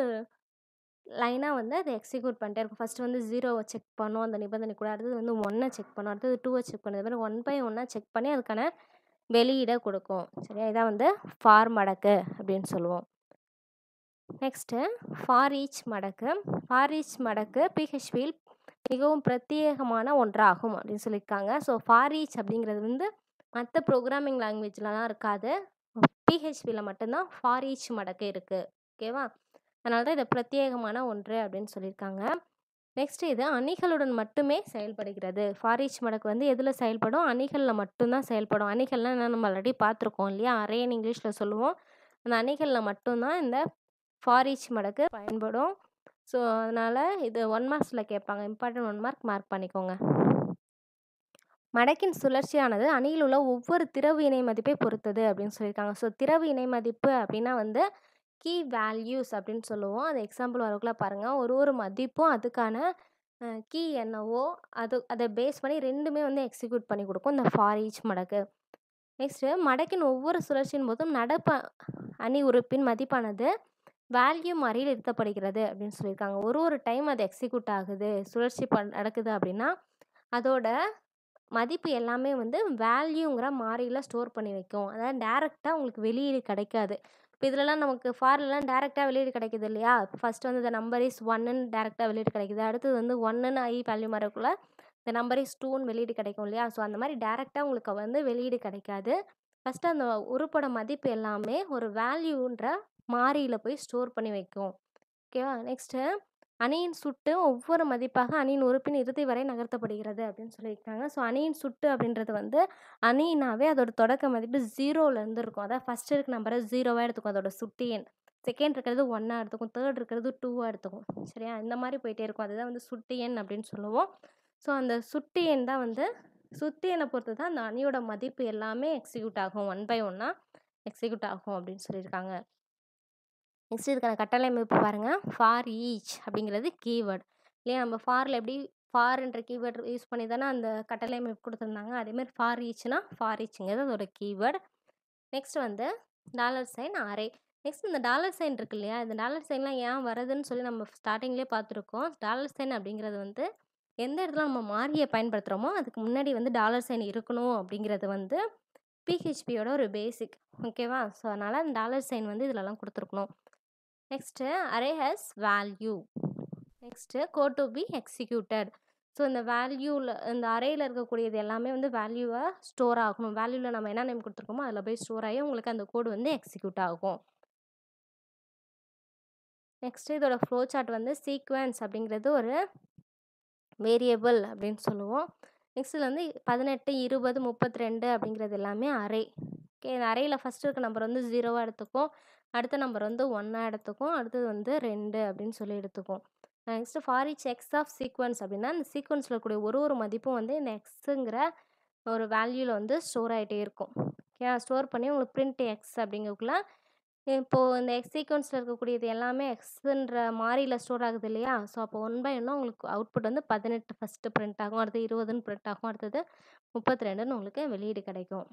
லைனாக வந்து அதை எக்ஸிக்யூட் பண்ணிட்டே இருக்கும் ஃபஸ்ட்டு வந்து ஜீரோவை செக் பண்ணும் அந்த நிபந்தனை கூட அடுத்தது வந்து ஒன்னை செக் பண்ணும் அடுத்தது டூவை செக் பண்ணும் இது மாதிரி ஒன் பை ஒன்னாக செக் பண்ணி அதுக்கான வெளியீடை கொடுக்கும் சரியா இதான் வந்து ஃபார் மடக்கு அப்படின்னு சொல்லுவோம் நெக்ஸ்ட்டு ஃபார் ஈச் மடக்கு ஃபார் ஈச் மடக்கு பிஹெச்பியில் மிகவும் பிரத்யேகமான ஒன்றாகும் அப்படின்னு சொல்லியிருக்காங்க ஸோ ஃபார் ஈச் அப்படிங்கிறது வந்து மற்ற ப்ரோக்ராமிங் லாங்குவேஜ்லலாம் இருக்காது பிஹெச்பியில் மட்டும்தான் ஃபார் ஈச் மடக்கு இருக்குது ஓகேவா அதனால தான் இதை பிரத்யேகமான ஒன்று அப்படின்னு சொல்லியிருக்காங்க நெக்ஸ்ட் இது அணிகளுடன் மட்டுமே செயல்படுகிறது ஃபார் ஈச் மடக்கு வந்து எதில் செயல்படும் அணிகளில் மட்டும்தான் செயல்படும் அணிகள்லாம் என்ன நம்ம ஆல்ரெடி பார்த்துருக்கோம் இல்லையா அரேன்னு இங்கிலீஷில் சொல்லுவோம் அந்த அணிகளில் மட்டும்தான் இந்த ஃபார் ஈச் மடக்கு பயன்படும் ஸோ அதனால் இது ஒன் மார்க்ஸில் கேட்பாங்க இம்பார்ட்டன்ட் ஒன் மார்க் மார்க் பண்ணிக்கோங்க மடக்கின் சுழற்சியானது அணியில் உள்ள ஒவ்வொரு திறவு இணை மதிப்பை பொறுத்தது அப்படின்னு சொல்லியிருக்காங்க ஸோ திறவு இணை மதிப்பு அப்படின்னா வந்து கீ வேல்யூஸ் அப்படின்னு சொல்லுவோம் அது எக்ஸாம்பிள் வரக்குள்ள பாருங்கள் ஒரு ஒரு மதிப்பும் அதுக்கான கீ என்னவோ அது அதை பேஸ் பண்ணி ரெண்டுமே வந்து எக்ஸிக்யூட் பண்ணி கொடுக்கும் இந்த ஃபார் ஈச் மடக்கு நெக்ஸ்ட்டு மடக்கின் ஒவ்வொரு சுழற்சியின் போதும் நடப்பு அணி உறுப்பின் மதிப்பானது வேல்யூ மாறியில் இருத்தப்படுகிறது அப்படின்னு சொல்லியிருக்காங்க ஒரு ஒரு டைம் அது எக்ஸிக்யூட் ஆகுது சுழற்சி பண் நடக்குது அப்படின்னா அதோட மதிப்பு எல்லாமே வந்து வேல்யூங்கிற மாறியில ஸ்டோர் பண்ணி வைக்கும் அதாவது டேரெக்டாக உங்களுக்கு வெளியீடு கிடைக்காது இப்போ இதுலலாம் நமக்கு ஃபார்லாம் டேரெக்டாக வெளியீடு கிடைக்குது இல்லையா ஃபர்ஸ்ட் வந்து இந்த நம்பர் இஸ் ஒன்னுன்னு டேரெக்டாக வெளியீடு கிடைக்குது அடுத்தது வந்து ஒன்னுன்னு ஐ வேல்யூ வரக்குள்ள இந்த நம்பர் இஸ் டூன்னு வெளியீடு கிடைக்கும் இல்லையா ஸோ அந்த மாதிரி டேரெக்டாக உங்களுக்கு வந்து வெளியீடு கிடைக்காது ஃபஸ்ட்டு அந்த உருப்போட மதிப்பு எல்லாமே ஒரு வேல்யூன்ற மாறியில் போய் ஸ்டோர் பண்ணி வைக்கும் ஓகேவா நெக்ஸ்ட்டு அணியின் சுட்டு ஒவ்வொரு மதிப்பாக அணியின் உறுப்பின் இறுதி வரை நகர்த்தப்படுகிறது அப்படின்னு சொல்லியிருக்காங்க ஸோ அணியின் சுட்டு அப்படின்றது வந்து அணினாவே அதோட தொடக்க மதிப்பு ஜீரோலேருந்து இருக்கும் அதாவது ஃபஸ்ட் இருக்க நம்பரை ஜீரோவாக எடுத்துக்கும் அதோட சுட்டு எண் செகண்ட் இருக்கிறது ஒன்னாக எடுத்துக்கும் தேர்ட் இருக்கிறது டூவாக எடுத்துக்கும் சரியா இந்த மாதிரி போயிட்டே இருக்கும் அதுதான் வந்து சுட்டு எண் அப்படின்னு சொல்லுவோம் ஸோ அந்த சுட்டு எண் தான் வந்து சுட்டு எண்ணை பொறுத்து தான் அந்த அணியோட மதிப்பு எல்லாமே எக்ஸிக்யூட் ஆகும் ஒன் பை ஒன்னாக எக்ஸிக்யூட் ஆகும் அப்படின்னு சொல்லியிருக்காங்க நெக்ஸ்ட் இதுக்கான கட்டளை அமைப்பு பாருங்கள் ஃபார் ஈச் அப்படிங்கிறது கீவேர்டு இல்லையா நம்ம ஃபாரில் எப்படி ஃபார்ன்ற கீவேர்டு யூஸ் பண்ணி தானே அந்த கட்டளை அமைப்பு கொடுத்துருந்தாங்க அதேமாதிரி ஃபார் ஈச்னா ஃபார் ஈச்சுங்கிறது அதோட கீவேர்டு நெக்ஸ்ட் வந்து டாலர் சைன் அரே நெக்ஸ்ட் இந்த டாலர் சைன் இருக்கு இல்லையா இந்த டாலர் சைன்லாம் ஏன் வருதுன்னு சொல்லி நம்ம ஸ்டார்டிங்லேயே பார்த்துருக்கோம் டாலர் சைன் அப்படிங்கிறது வந்து எந்த இடத்துல நம்ம மாறியை பயன்படுத்துகிறோமோ அதுக்கு முன்னாடி வந்து டாலர் சைன் இருக்கணும் அப்படிங்கிறது வந்து பிஹெச்பியோட ஒரு பேசிக் ஓகேவா ஸோ அதனால் அந்த டாலர் சைன் வந்து இதிலலாம் கொடுத்துருக்கணும் next array has value next go to be executed so இந்த வேல்யூவில் இந்த அறையில் இருக்கக்கூடியது எல்லாமே வந்து வேல்யூவாக ஸ்டோர் ஆகணும் வேல்யூவில் நம்ம என்ன நேம் கொடுத்துருக்கோமோ அதில் போய் ஸ்டோர் ஆகி உங்களுக்கு அந்த கோடு வந்து எக்ஸிக்யூட் ஆகும் நெக்ஸ்ட்டு இதோட ஃப்ளோ சார்ட் வந்து சீக்வன்ஸ் அப்படிங்கிறது ஒரு வேரியபிள் அப்படின்னு சொல்லுவோம் நெக்ஸ்ட்டில் வந்து பதினெட்டு இருபது முப்பத்தி ரெண்டு அப்படிங்கிறது எல்லாமே அரை ஓகே இந்த அறையில் ஃபஸ்ட்டு இருக்க நம்பர் வந்து ஜீரோவாக எடுத்துக்கும் அடுத்த நம்பர் வந்து ஒன்னாக எடுத்துக்கும் அடுத்தது வந்து ரெண்டு அப்படின்னு சொல்லி எடுத்துக்கும் next for each x of sequence அப்படின்னா இந்த சீக்வன்ஸில் இருக்கக்கூடிய ஒரு ஒரு மதிப்பும் வந்து இந்த எக்ஸுங்கிற ஒரு வேல்யூவில் வந்து ஸ்டோர் ஆகிட்டே இருக்கும் ஓகே ஸ்டோர் பண்ணி உங்களுக்கு பிரிண்ட் எக்ஸ் அப்படிங்கக்குள்ள இப்போது இந்த எக்ஸ் சீக்வன்ஸில் இருக்கக்கூடியது எல்லாமே எக்ஸுன்ற மாறியில் ஸ்டோர் ஆகுது இல்லையா ஸோ அப்போ ஒன் பை ஒன்னாக உங்களுக்கு அவுட்புட் வந்து பதினெட்டு ஃபஸ்ட்டு பிரிண்ட் ஆகும் அடுத்து இருபதுன்னு பிரிண்ட் ஆகும் அடுத்தது முப்பத்தி ரெண்டுன்னு உங்களுக்கு வெளியீடு கிடைக்கும்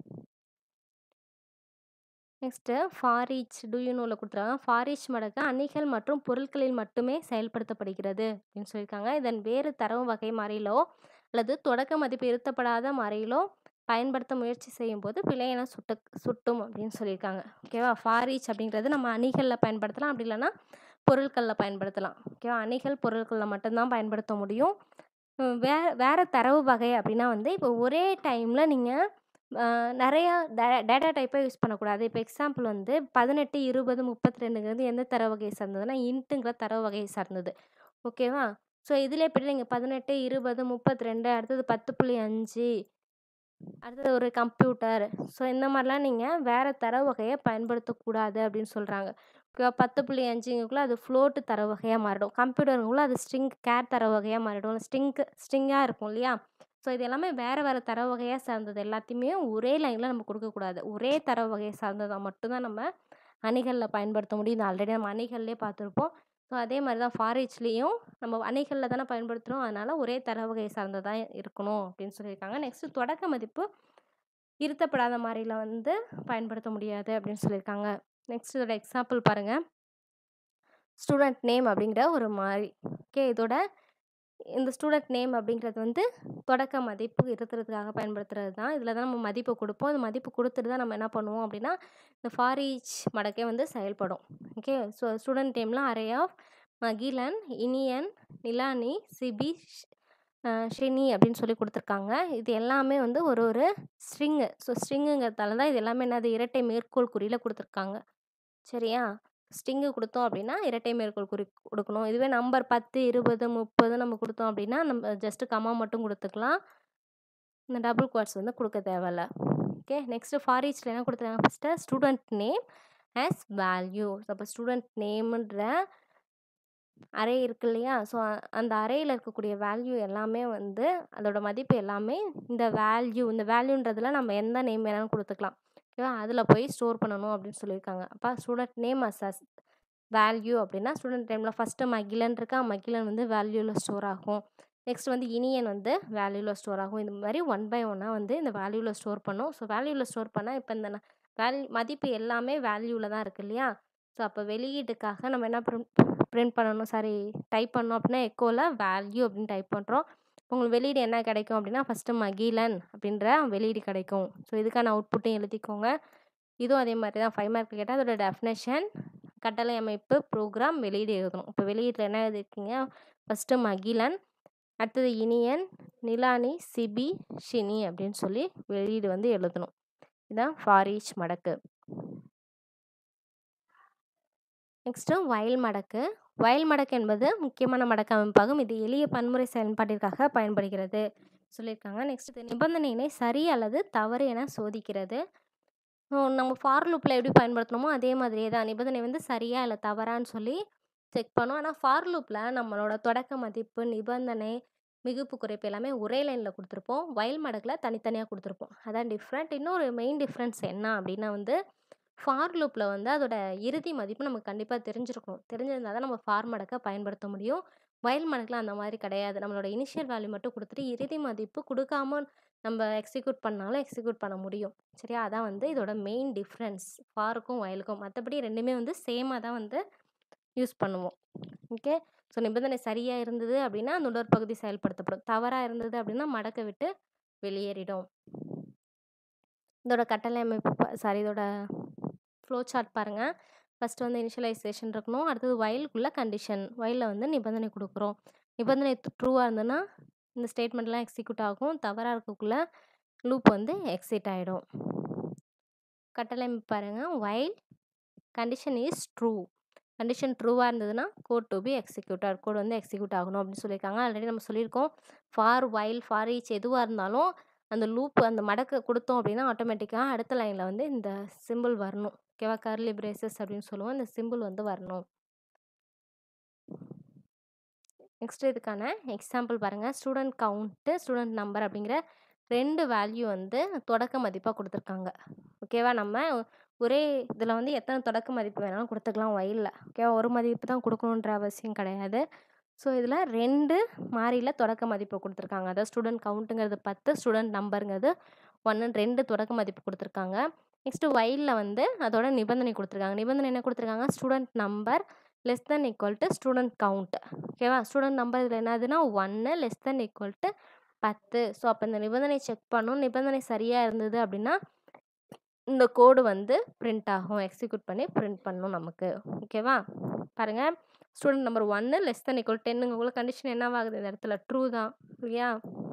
நெக்ஸ்ட்டு ஃபாரிச் டூயூனூவில் கொடுத்துருக்காங்க ஃபாரிச் மடக்கு அணிகள் மற்றும் பொருட்களில் மட்டுமே செயல்படுத்தப்படுகிறது அப்படின்னு சொல்லியிருக்காங்க இதன் வேறு தரவு வகை மாறியிலோ அல்லது தொடக்க மதிப்பு இருத்தப்படாத மாறியிலோ பயன்படுத்த முயற்சி செய்யும் போது பிழையென சுட்டு சுட்டும் அப்படின்னு சொல்லியிருக்காங்க ஓகேவா ஃபாரிச் அப்படிங்கிறது நம்ம அணிகளில் பயன்படுத்தலாம் அப்படி இல்லைன்னா பொருட்களில் பயன்படுத்தலாம் ஓகேவா அணிகள் பொருட்களில் மட்டும்தான் பயன்படுத்த முடியும் வே வேறு தரவு வகை அப்படின்னா வந்து இப்போ ஒரே டைமில் நீங்கள் நிறையா டே டேட்டா டைப்பை யூஸ் பண்ணக்கூடாது இப்போ எக்ஸாம்பிள் வந்து பதினெட்டு இருபது முப்பத்தி ரெண்டுங்கிறது எந்த தரவு வகையை சார்ந்ததுன்னா இன்ட்டுங்கிற தரவு வகையை சார்ந்தது ஓகேவா ஸோ இதில் எப்படி நீங்கள் பதினெட்டு இருபது முப்பத்தி ரெண்டு அடுத்தது பத்து புள்ளி அஞ்சு அடுத்தது ஒரு கம்ப்யூட்டர் ஸோ இந்த மாதிரிலாம் நீங்கள் வேறு தரவு வகையை பயன்படுத்தக்கூடாது அப்படின்னு சொல்கிறாங்க ஓகேவா பத்து புள்ளி அஞ்சுங்கக்குள்ளே அது ஃப்ளோட்டு தரவு வகையாக மாறிடும் கம்ப்யூட்டருக்குள்ளே அது ஸ்ட்ரிங் கேர் தரவு வகையாக மாறிடும் ஸ்ட்ரிங்க்கு ஸ்ட்ரிங்காக இருக்கும் இல்லையா ஸோ இது எல்லாமே வேறு வேறு தரவு வகையாக சார்ந்தது எல்லாத்தையுமே ஒரே லைனில் நம்ம கொடுக்கக்கூடாது ஒரே தரவு வகையை சார்ந்ததை மட்டும்தான் நம்ம அணிகளில் பயன்படுத்த முடியும் இது ஆல்ரெடி நம்ம அணிகள்லேயே பார்த்துருப்போம் ஸோ அதே மாதிரி தான் ஃபாரிச்லேயும் நம்ம அணிகளில் தானே பயன்படுத்துகிறோம் அதனால் ஒரே தரவு வகையை சார்ந்ததாக இருக்கணும் அப்படின்னு சொல்லியிருக்காங்க நெக்ஸ்ட்டு தொடக்க மதிப்பு இருத்தப்படாத மாதிரியில் வந்து பயன்படுத்த முடியாது அப்படின்னு சொல்லியிருக்காங்க நெக்ஸ்ட் இதோட எக்ஸாம்பிள் பாருங்கள் ஸ்டூடெண்ட் நேம் அப்படிங்கிற ஒரு மாதிரி ஓகே இதோட இந்த ஸ்டூடெண்ட் நேம் அப்படிங்கிறது வந்து தொடக்க மதிப்பு இருத்துறதுக்காக பயன்படுத்துறது தான் இதில் தான் நம்ம மதிப்பு கொடுப்போம் இந்த மதிப்பு கொடுத்துட்டு தான் நம்ம என்ன பண்ணுவோம் அப்படின்னா இந்த ஃபார் ஈச் மடக்கே வந்து செயல்படும் ஓகே ஸோ ஸ்டூடெண்ட் நேம்லாம் அரே ஆஃப் மகிலன் இனியன் நிலானி சிபி ஷினி அப்படின்னு சொல்லி கொடுத்துருக்காங்க இது எல்லாமே வந்து ஒரு ஒரு ஸ்ட்ரிங்கு ஸோ ஸ்ட்ரிங்குங்கிறதால தான் இது எல்லாமே என்னது இரட்டை மேற்கோள் குறியில் கொடுத்துருக்காங்க சரியா ஸ்ட்ரிங்கு கொடுத்தோம் அப்படின்னா இரட்டை மேற்கோள் குறி கொடுக்கணும் இதுவே நம்பர் பத்து இருபது முப்பது நம்ம கொடுத்தோம் அப்படின்னா நம்ம ஜஸ்ட்டு கம்மா மட்டும் கொடுத்துக்கலாம் இந்த டபுள் குவாட்ஸ் வந்து கொடுக்க தேவையில்ல ஓகே நெக்ஸ்ட்டு ஃபாரிச்சில் என்ன கொடுத்துருக்காங்க first student name as value அப்போ ஸ்டூடெண்ட் நேமுன்ற அரே இருக்கு இல்லையா ஸோ அந்த அறையில் இருக்கக்கூடிய வேல்யூ எல்லாமே வந்து அதோட மதிப்பு எல்லாமே இந்த வேல்யூ இந்த வேல்யூன்றதுல நம்ம எந்த நேம் வேணாலும் கொடுத்துக்கலாம் ஓகேவா அதில் போய் ஸ்டோர் பண்ணணும் அப்படின்னு சொல்லியிருக்காங்க அப்போ student name as as value அப்படின்னா ஸ்டூடெண்ட் டைமில் ஃபஸ்ட்டு மகிழன் இருக்கா மகிழன் வந்து வேல்யூவில் ஸ்டோர் ஆகும் நெக்ஸ்ட் வந்து இனியன் வந்து வேல்யூவில் ஸ்டோர் ஆகும் இந்த மாதிரி ஒன் பை ஒன்னாக வந்து இந்த வேல்யூவில் ஸ்டோர் பண்ணும் ஸோ வேல்யூவில் ஸ்டோர் பண்ணால் இப்போ இந்த வேல்யூ மதிப்பு எல்லாமே வேல்யூவில் தான் இருக்குது இல்லையா ஸோ அப்போ வெளியீட்டுக்காக நம்ம என்ன பிரிண்ட் பிரிண்ட் பண்ணணும் சாரி டைப் பண்ணோம் அப்படின்னா எக்கோவில் வேல்யூ அப்படின்னு டைப் பண்ணுறோம் இப்போ உங்களுக்கு வெளியீடு என்ன கிடைக்கும் அப்படின்னா ஃபஸ்ட்டு மகிழன் அப்படின்ற வெளியீடு கிடைக்கும் ஸோ இதுக்கான அவுட்புட்டையும் எழுதிக்கோங்க இதுவும் அதே மாதிரி தான் ஃபைவ் மார்க் கேட்டால் அதோட டெஃபினேஷன் கட்டளை அமைப்பு ப்ரோக்ராம் வெளியீடு எழுதணும் இப்போ வெளியீட்டில் என்ன எழுதிருக்கீங்க ஃபஸ்ட்டு மகிழன் அடுத்தது இனியன் நிலானி சிபி ஷினி அப்படின்னு சொல்லி வெளியீடு வந்து எழுதணும் இதான் ஃபார் ஈச் மடக்கு நெக்ஸ்ட்டு வயல் மடக்கு வயல் மடக்கு என்பது முக்கியமான மடக்கு அமைப்பாகும் இது எளிய பன்முறை செயல்பாட்டிற்காக பயன்படுகிறது சொல்லியிருக்காங்க நெக்ஸ்ட் இது நிபந்தனையினை சரி அல்லது தவறு என சோதிக்கிறது ஸோ நம்ம ஃபார் லூப்பில் எப்படி பயன்படுத்தணுமோ அதே மாதிரியே தான் நிபந்தனை வந்து சரியா இல்லை தவறான்னு சொல்லி செக் பண்ணோம் ஆனால் ஃபார் லூப்பில் நம்மளோட தொடக்க மதிப்பு நிபந்தனை மிகுப்பு குறைப்பு எல்லாமே ஒரே லைனில் கொடுத்துருப்போம் வயல் மடக்கில் தனித்தனியாக கொடுத்துருப்போம் அதான் டிஃப்ரெண்ட் இன்னொரு மெயின் டிஃப்ரென்ஸ் என்ன அப்படின்னா வந்து ஃபார் லூப்பில் வந்து அதோட இறுதி மதிப்பு நமக்கு கண்டிப்பாக தெரிஞ்சிருக்கணும் தெரிஞ்சிருந்தால் தான் நம்ம ஃபார் மடக்கை பயன்படுத்த முடியும் வயல் மடக்கில் அந்த மாதிரி கிடையாது நம்மளோட இனிஷியல் வேல்யூ மட்டும் கொடுத்துட்டு இறுதி மதிப்பு கொடுக்காம நம்ம எக்ஸிக்யூட் பண்ணாலும் எக்ஸிக்யூட் பண்ண முடியும் சரியா அதான் வந்து இதோட மெயின் டிஃப்ரென்ஸ் ஃபாருக்கும் வயலுக்கும் மற்றபடி ரெண்டுமே வந்து சேமாக தான் வந்து யூஸ் பண்ணுவோம் ஓகே ஸோ நிபந்தனை சரியாக இருந்தது அப்படின்னா அந்த உடற் பகுதி செயல்படுத்தப்படும் தவறாக இருந்தது அப்படின்னா மடக்க விட்டு வெளியேறிடும் இதோட கட்டளை அமைப்பு சாரி இதோட ஃப்ளோ சார்ட் பாருங்கள் ஃபஸ்ட்டு வந்து இனிஷியலைசேஷன் இருக்கணும் அடுத்தது வயலுக்குள்ள கண்டிஷன் வயலில் வந்து நிபந்தனை கொடுக்குறோம் நிபந்தனை ட்ரூவாக இருந்ததுன்னா இந்த ஸ்டேட்மெண்ட்லாம் எக்ஸிக்யூட் ஆகும் தவறாக இருக்கக்குள்ள லூப் வந்து எக்ஸிட் ஆகிடும் கட்டளை பாருங்கள் while condition is true condition ட்ரூவாக இருந்ததுன்னா code to be executed code வந்து எக்ஸிக்யூட் ஆகணும் அப்படின்னு சொல்லியிருக்காங்க ஆல்ரெடி நம்ம சொல்லியிருக்கோம் ஃபார் வயல் ஃபார் ஈச் எதுவாக இருந்தாலும் அந்த லூப் அந்த மடக்கு கொடுத்தோம் அப்படின்னா ஆட்டோமேட்டிக்காக அடுத்த லைனில் வந்து இந்த சிம்பிள் வரணும் ஓகேவா கர்லி பிரேசஸ் அப்படின்னு சொல்லுவோம் இந்த சிம்பிள் வந்து வரணும் நெக்ஸ்ட் இதுக்கான எக்ஸாம்பிள் பாருங்கள் ஸ்டூடெண்ட் கவுண்ட்டு ஸ்டூடெண்ட் நம்பர் அப்படிங்கிற ரெண்டு வேல்யூ வந்து தொடக்க மதிப்பாக கொடுத்துருக்காங்க ஓகேவா நம்ம ஒரே இதில் வந்து எத்தனை தொடக்க மதிப்பு வேணாலும் கொடுத்துக்கலாம் வயலில் ஓகேவா ஒரு மதிப்பு தான் கொடுக்கணுன்ற அவசியம் கிடையாது ஸோ இதில் ரெண்டு மாறியில் தொடக்க மதிப்பு கொடுத்துருக்காங்க அதாவது ஸ்டூடெண்ட் கவுண்ட்டுங்கிறது பத்து ஸ்டூடெண்ட் நம்பருங்கிறது ஒன்று ரெண்டு தொடக்க மதிப்பு கொடுத்துருக்காங்க நெக்ஸ்ட்டு வயலில் வந்து அதோட நிபந்தனை கொடுத்துருக்காங்க நிபந்தனை என்ன கொடுத்துருக்காங்க student number less than equal to student count ஓகேவா ஸ்டூடெண்ட் நம்பர் இதில் என்னதுன்னா ஒன்று லெஸ் தென் ஈக்குவல் டு பத்து ஸோ அப்போ இந்த நிபந்தனை செக் பண்ணணும் நிபந்தனை சரியாக இருந்தது அப்படின்னா இந்த கோடு வந்து பிரிண்ட் ஆகும் எக்ஸிக்யூட் பண்ணி பிரிண்ட் பண்ணணும் நமக்கு ஓகேவா பாருங்கள் ஸ்டூடெண்ட் நம்பர் ஒன்று லெஸ் தென் ஈக்குவல் டென்னுங்க கண்டிஷன் என்னவாகுது இந்த இடத்துல ட்ரூ தான் இல்லையா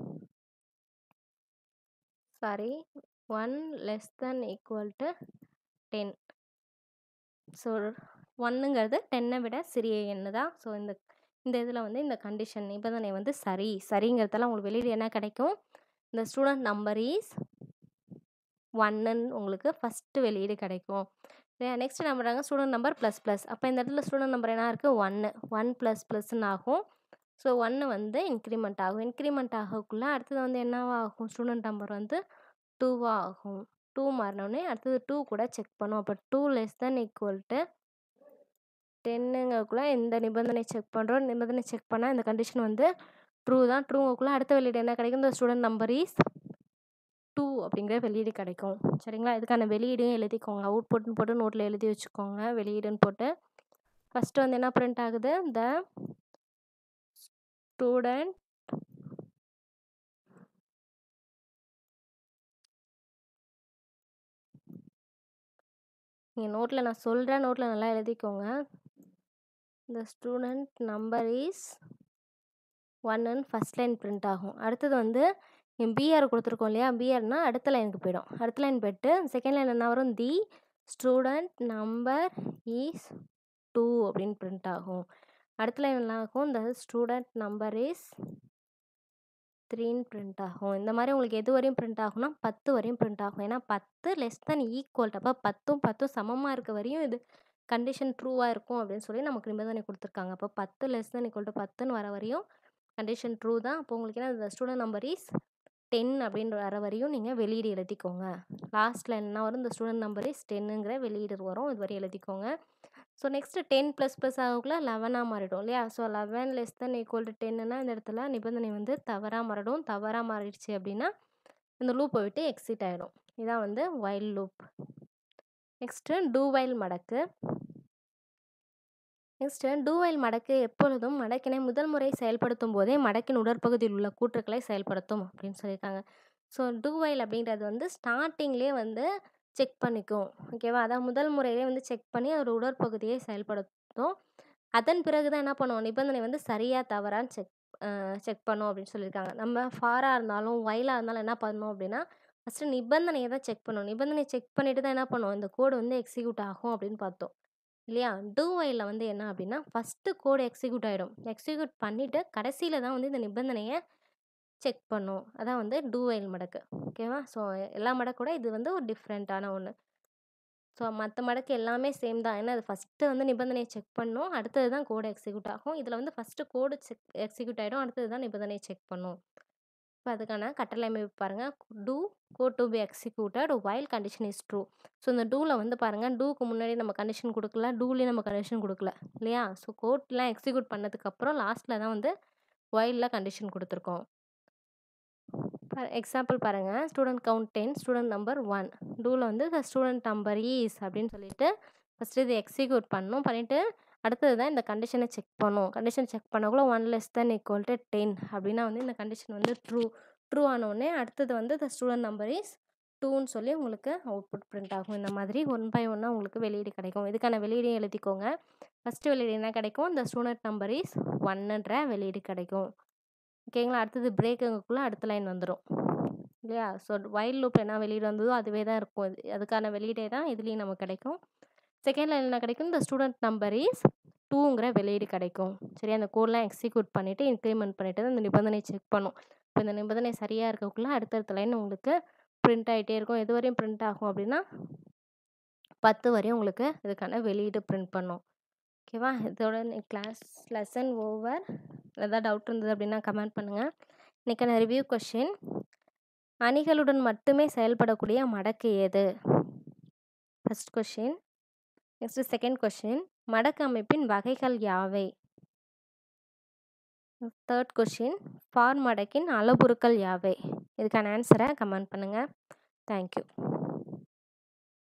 sorry one less than equal to ten so ஒன்றுங்கிறது டென்னை விட சிறிய எண்ணு தான் ஸோ இந்த இந்த இதில் வந்து இந்த கண்டிஷன் நிபந்தனை வந்து சரி சரிங்கிறதெல்லாம் உங்களுக்கு வெளியில் என்ன கிடைக்கும் இந்த ஸ்டூடெண்ட் நம்பர் இஸ் ஒன்னுன்னு உங்களுக்கு ஃபஸ்ட்டு வெளியீடு கிடைக்கும் நெக்ஸ்ட் என்ன பண்ணுறாங்க ஸ்டூடெண்ட் நம்பர் ப்ளஸ் ப்ளஸ் அப்போ இந்த இடத்துல ஸ்டூடெண்ட் நம்பர் என்ன இருக்குது ஒன்று ஒன் ப்ளஸ் ப்ளஸ்ன்னு ஆகும் ஸோ ஒன்று வந்து இன்க்ரிமெண்ட் ஆகும் இன்க்ரிமெண்ட் ஆகக்குள்ளே அடுத்தது வந்து என்னவா ஆகும் ஸ்டூடெண்ட் நம்பர் வந்து டூவாக ஆகும் டூ மாறினோடனே அடுத்தது டூ கூட செக் பண்ணும் அப்போ two less than equal to டென்னுங்கக்குள்ளே இந்த நிபந்தனை செக் பண்ணுறோம் நிபந்தனை செக் பண்ணால் இந்த கண்டிஷன் வந்து ட்ரூ தான் ட்ரூங்கக்குள்ளே அடுத்த வெளியீடு என்ன கிடைக்கும் இந்த ஸ்டூடெண்ட் நம்பர் இஸ் டூ அப்படிங்கிற வெளியீடு கிடைக்கும் சரிங்களா இதுக்கான வெளியீடும் எழுதிக்கோங்க அவுட்புட்னு போட்டு நோட்டில் எழுதி வச்சுக்கோங்க வெளியீடுன்னு போட்டு ஃபஸ்ட்டு வந்து என்ன பிரிண்ட் ஆகுது த ஸ்டூடெண்ட் நீங்கள் நோட்டில் நான் சொல்கிறேன் நோட்டில் நல்லா எழுதிக்கோங்க இந்த ஸ்டூடெண்ட் நம்பர் இஸ் ஒன்னுன்னு ஃபஸ்ட் லைன் பிரிண்ட் ஆகும் அடுத்தது வந்து பிஆர் கொடுத்துருக்கோம் இல்லையா பிஆர்னா அடுத்த லைனுக்கு போயிடும் அடுத்த லைன் போயிட்டு செகண்ட் லைன் என்ன வரும் the student number is two அப்படின்னு பிரிண்ட் ஆகும் அடுத்த லைன் என்ன ஆகும் இந்த ஸ்டூடெண்ட் நம்பர் இஸ் த்ரீன்னு பிரிண்ட் ஆகும் இந்த மாதிரி உங்களுக்கு எது வரையும் பிரிண்ட் ஆகும்னா பத்து வரையும் பிரிண்ட் ஆகும் ஏன்னா பத்து லெஸ் தென் ஈக்குவல் அப்போ பத்தும் பத்தும் சமமாக இருக்க வரையும் இது கண்டிஷன் ட்ரூவாக இருக்கும் அப்படின்னு சொல்லி நமக்கு நிபந்தனை கொடுத்துருக்காங்க அப்போ பத்து லெஸ் தென் ஈக்குவல் டு பத்துன்னு வர வரையும் கண்டிஷன் ட்ரூ தான் அப்போ உங்களுக்கு என்ன இந்த ஸ்டூடெண்ட் நம்பர் இஸ் டென் அப்படின்னு வர வரையும் நீங்கள் வெளியீடு எழுதிக்கோங்க லாஸ்ட்டில் என்ன வரும் இந்த ஸ்டூடெண்ட் நம்பர் இஸ் டென்னுங்கிற வெளியீடு வரும் இது வரை எழுதிக்கோங்க so next ten plus plus ஆகக்குள்ள லெவனாக மாறிடும் இல்லையா so eleven less than equal to டென்னுனா இந்த இடத்துல நிபந்தனை வந்து தவறாக மாறிடும் தவறாக மாறிடுச்சு அப்படின்னா இந்த லூப்பை விட்டு எக்ஸிட் ஆகிடும் இதான் வந்து while loop next do while மடக்கு நெக்ஸ்ட்டு டூ வைல் மடக்கு எப்பொழுதும் மடக்கினை முதல் முறை செயல்படுத்தும் போதே மடக்கின் உடற்பகுதியில் உள்ள கூற்றுக்களை செயல்படுத்தும் அப்படின்னு சொல்லியிருக்காங்க ஸோ டூ வைல் அப்படின்றது வந்து ஸ்டார்டிங்லேயே வந்து செக் பண்ணிக்கும் ஓகேவா அதான் முதல் முறையிலே வந்து செக் பண்ணி அதோட உடற்பகுதியை செயல்படுத்தும் அதன் பிறகு தான் என்ன பண்ணுவோம் நிபந்தனை வந்து சரியா தவறான்னு செக் செக் பண்ணும் அப்படின்னு சொல்லியிருக்காங்க நம்ம ஃபாராக இருந்தாலும் வயலாக இருந்தாலும் என்ன பண்ணணும் அப்படின்னா ஃபஸ்ட்டு நிபந்தனையை தான் செக் பண்ணணும் நிபந்தனை செக் பண்ணிட்டு தான் என்ன பண்ணுவோம் இந்த கோடு வந்து எக்ஸிக்யூட் ஆகும் அப்படின்னு பார்த்தோம் இல்லையா டூ வைலில் வந்து என்ன அப்படின்னா ஃபஸ்ட்டு கோடு எக்ஸிக்யூட் ஆகிடும் எக்ஸிக்யூட் பண்ணிவிட்டு கடைசியில் தான் வந்து இந்த நிபந்தனையை செக் பண்ணும் அதான் வந்து டூ வைல் மடக்கு ஓகேவா ஸோ எல்லா மடக்கோட இது வந்து ஒரு டிஃப்ரெண்ட்டான ஒன்று ஸோ மற்ற மடக்கு எல்லாமே சேம் தான் ஏன்னா அது ஃபஸ்ட்டு வந்து நிபந்தனையை செக் பண்ணும் அடுத்தது தான் கோடு எக்ஸிக்யூட் ஆகும் இதில் வந்து ஃபஸ்ட்டு கோடு செக் எக்ஸிக்யூட் ஆகிடும் அடுத்தது தான் நிபந்தனையை செக் பண்ணும் இப்போ அதுக்கான கட்டளை அமைப்பு பாருங்கள் do code to be executed while condition is true so இந்த டூவில் வந்து பாருங்கள் டூக்கு முன்னாடி நம்ம கண்டிஷன் கொடுக்கல டூலேயும் நம்ம கண்டிஷன் கொடுக்கல இல்லையா ஸோ கோட்லாம் எக்ஸிக்யூட் பண்ணதுக்கப்புறம் லாஸ்ட்டில் தான் வந்து வைலில் கண்டிஷன் கொடுத்துருக்கோம் எக்ஸாம்பிள் பாருங்கள் student count ten student number one டூவில் வந்து த ஸ்டூடெண்ட் நம்பர் ஈஸ் அப்படின்னு சொல்லிட்டு ஃபஸ்ட்டு இது எக்ஸிக்யூட் பண்ணணும் பண்ணிவிட்டு அடுத்தது தான் இந்த கண்டிஷனை செக் பண்ணும் கண்டிஷன் செக் பண்ணக்குள்ள one less than equal to ten அப்படின்னா வந்து இந்த கண்டிஷன் வந்து ட்ரூ ட்ரூ ஆனோடனே அடுத்தது வந்து த ஸ்டூடெண்ட் நம்பர் இஸ் டூன்னு சொல்லி உங்களுக்கு அவுட்புட் பிரிண்ட் ஆகும் இந்த மாதிரி ஒன் பை ஒன்னாக உங்களுக்கு வெளியீடு கிடைக்கும் இதுக்கான வெளியீடையும் எழுதிக்கோங்க ஃபஸ்ட்டு வெளியீடு என்ன கிடைக்கும் இந்த ஸ்டூடெண்ட் நம்பர் இஸ் ஒன்னுன்ற வெளியீடு கிடைக்கும் ஓகேங்களா அடுத்தது பிரேக்குங்கக்குள்ளே அடுத்த லைன் வந்துடும் இல்லையா ஸோ வைல் லூப் என்ன வெளியீடு வந்ததோ அதுவே தான் இருக்கும் இது அதுக்கான வெளியீடே தான் இதுலேயும் நமக்கு கிடைக்கும் செகண்ட் லைன் என்ன கிடைக்கும் இந்த ஸ்டூடெண்ட் நம்பர் இஸ் டூங்கிற வெளியீடு கிடைக்கும் சரி அந்த கோட்லாம் எக்ஸிக்யூட் பண்ணிவிட்டு இன்க்ரிமெண்ட் பண்ணிவிட்டு தான் இந்த நிபந்தனை செக் பண்ணும் இப்போ இந்த நிபந்தனை சரியாக இருக்கக்குள்ளே அடுத்தடுத்த லைன் உங்களுக்கு பிரிண்ட் ஆகிட்டே இருக்கும் எது வரையும் பிரிண்ட் ஆகும் அப்படின்னா பத்து வரையும் உங்களுக்கு இதுக்கான வெளியீடு பிரிண்ட் பண்ணும் ஓகேவா இதோட கிளாஸ் லெசன் ஓவர் ஏதாவது டவுட் இருந்தது அப்படின்னா கமெண்ட் பண்ணுங்கள் இன்றைக்கான ரிவ்யூ கொஷின் அணிகளுடன் மட்டுமே செயல்படக்கூடிய மடக்கு ஏது first question next second question மடக்கு அமைப்பின் வகைகள் யாவை தேர்ட் கொஷின் ஃபார் மடக்கின் அளவுருக்கள் யாவை இதுக்கான ஆன்சரை கமெண்ட் பண்ணுங்கள் தேங்க்யூ